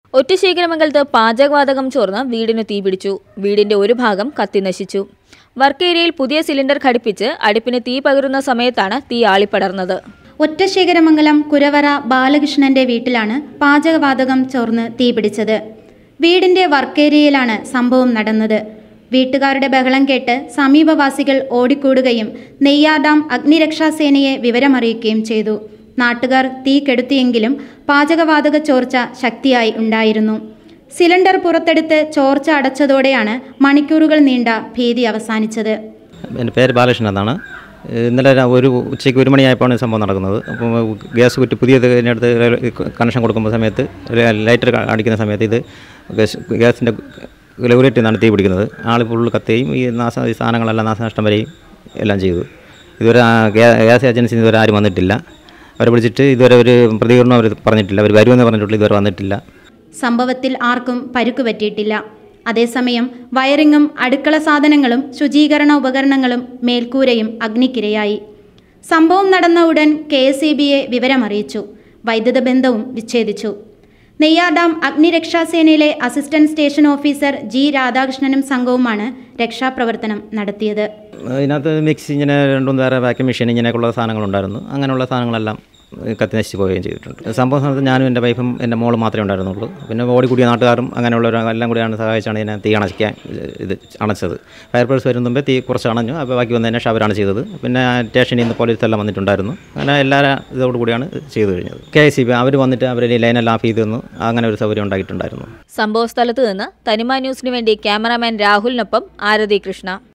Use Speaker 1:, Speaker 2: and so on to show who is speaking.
Speaker 1: ഒറ്റശേഖരമംഗലത്ത് പാചകവാതകം ചോർന്ന് വീടിന് തീപിടിച്ചു വീടിന്റെ ഒരു ഭാഗം കത്തിനശിച്ചു വർക്ക് ഏരിയയിൽ പുതിയ സിലിണ്ടർ ഘടിപ്പിച്ച് അടുപ്പിന് തീ പകരുന്ന സമയത്താണ് തീ ആളിപ്പടർന്നത്
Speaker 2: ഒറ്റശേഖരമംഗലം കുരവറ ബാലകൃഷ്ണന്റെ വീട്ടിലാണ് പാചകവാതകം ചോർന്ന് തീപിടിച്ചത് വീടിന്റെ വർക്കേരിയയിലാണ് സംഭവം നടന്നത് വീട്ടുകാരുടെ ബഹളം കേട്ട് സമീപവാസികൾ ഓടിക്കൂടുകയും നെയ്യാർ ഡാം അഗ്നിരക്ഷാസേനയെ വിവരമറിയിക്കുകയും ചെയ്തു നാട്ടുകാർ തീ കെടുത്തിയെങ്കിലും പാചകവാതക ചോർച്ച ശക്തിയായി ഉണ്ടായിരുന്നു സിലിണ്ടർ പുറത്തെടുത്ത് ചോർച്ച അടച്ചതോടെയാണ് മണിക്കൂറുകൾ നീണ്ട ഭീതി അവസാനിച്ചത്
Speaker 3: എൻ്റെ പേര് ബാലകൃഷ്ണൻ എന്നാണ് ഇന്നലെ ര- ഒരു ഉച്ചയ്ക്ക് ഒരു മണിയായപ്പോഴാണ് ഈ സംഭവം നടക്കുന്നത് അപ്പോൾ ഗ്യാസ് കുറ്റി പുതിയത് ഇതിനടുത്ത് കണക്ഷൻ കൊടുക്കുമ്പോൾ സമയത്ത് ലൈറ്റർ കാണിക്കുന്ന സമയത്ത് ഇത് ഗ്യാസ് ഗ്യാസിൻ്റെ റെഗുലേറ്ററിൽ നിന്നാണ് തീ പിടിക്കുന്നത് ആൾ ഫുള്ള് കത്തുകയും ഈ നാശ ഈ സാധനങ്ങളെല്ലാം നാശനഷ്ടം വരെയും എല്ലാം ചെയ്തു ഇതുവരെ ആ ഗ്യാ- ഗ്യാസ് ഏജൻസി ഇതുവരെ ആരും വന്നിട്ടില്ല അവരെ വിളിച്ചിട്ട് ഇതുവരെ ഒരു പ്രതികരണം അവർ പറഞ്ഞിട്ടില്ല അവർ വരുമെന്ന് പറഞ്ഞിട്ടുള്ളൂ ഇതുവരെ വന്നിട്ടില്ല
Speaker 2: സംഭവത്തിൽ ആർക്കും പരുക്കു പറ്റിയിട്ടില്ല അതേസമയം വയറിങ്ങും അടുക്കള സാധനങ്ങളും ശുചീകരണ ഉപകരണങ്ങളും മേൽക്കൂരയും അഗ്നിക്കിരയായി സംഭവം നടന്ന ഉടൻ കെ എസ് ഇ ബിയെ വിവരമറിയിച്ചു വൈദ്യുത ബന്ധവും വിച്ഛേദിച്ചു നെയ്യാർ ഡാം അഗ്നിരക്ഷാസേനയിലെ അസിസ്റ്റന്റ് സ്റ്റേഷൻ ഓഫീസർ ജി രാധാകൃഷ്ണനും സംഘവുമാണ് രക്ഷാപ്രവർത്തനം നടത്തിയത്
Speaker 3: ഇതിനകത്ത് മിക്സി ഇങ്ങനെ രണ്ടും വേറെ വാക്യൂം മെഷീൻ ഇങ്ങനെയൊക്കെയുള്ള സാധനങ്ങളുണ്ടായിരുന്നു അങ്ങനെയുള്ള സാധനങ്ങളെല്ലാം ഏഹ്, കത്തി നശിച്ച് പോവുകയും ചെയ്തിട്ടുണ്ട് സംഭവ സമയത്ത് ഞാനും എൻ്റെ വൈഫും എൻ്റെ മോളും മാത്രമേ ഉണ്ടായിരുന്നുള്ളൂ പിന്നെ ഓടിക്കൂടിയ നാട്ടുകാരും അങ്ങനെയുള്ളവർ എല്ലാം കൂടിയാണ് സഹായിച്ചാണ് ഇതിനെ തീ അണയ്ക്കാൻ ഇത് അണച്ചത് ഫയർഫോഴ്സ് വരും മുമ്പേ തീ കുറച്ച് അണഞ്ഞു അപ്പോൾ ബാക്കി വന്നതിന് ശേഷം അവരാണ് ചെയ്തത് പിന്നെ സ്റ്റേഷനിൽ നിന്ന് പോലീസ് എല്ലാം വന്നിട്ടുണ്ടായിരുന്നു അങ്ങനെ എല്ലാ ഇതോടു കൂടിയാണ് ചെയ്തു കഴിഞ്ഞത് കെ എസ് സി ബി അവർ വന്നിട്ട് അവർ ലൈനെല്ലാം ഓഫ് ചെയ്ത് തന്നു അങ്ങനെ ഒരു സൗകര്യം ഉണ്ടായിട്ടുണ്ടായിരുന്നു
Speaker 1: സംഭവ സ്ഥലത്ത് നിന്ന് തനിമ ന്യൂസിനു വേണ്ടി ക്യാമറാമാൻ രാഹുലിനൊപ്പം ആരതി കൃഷ്ണ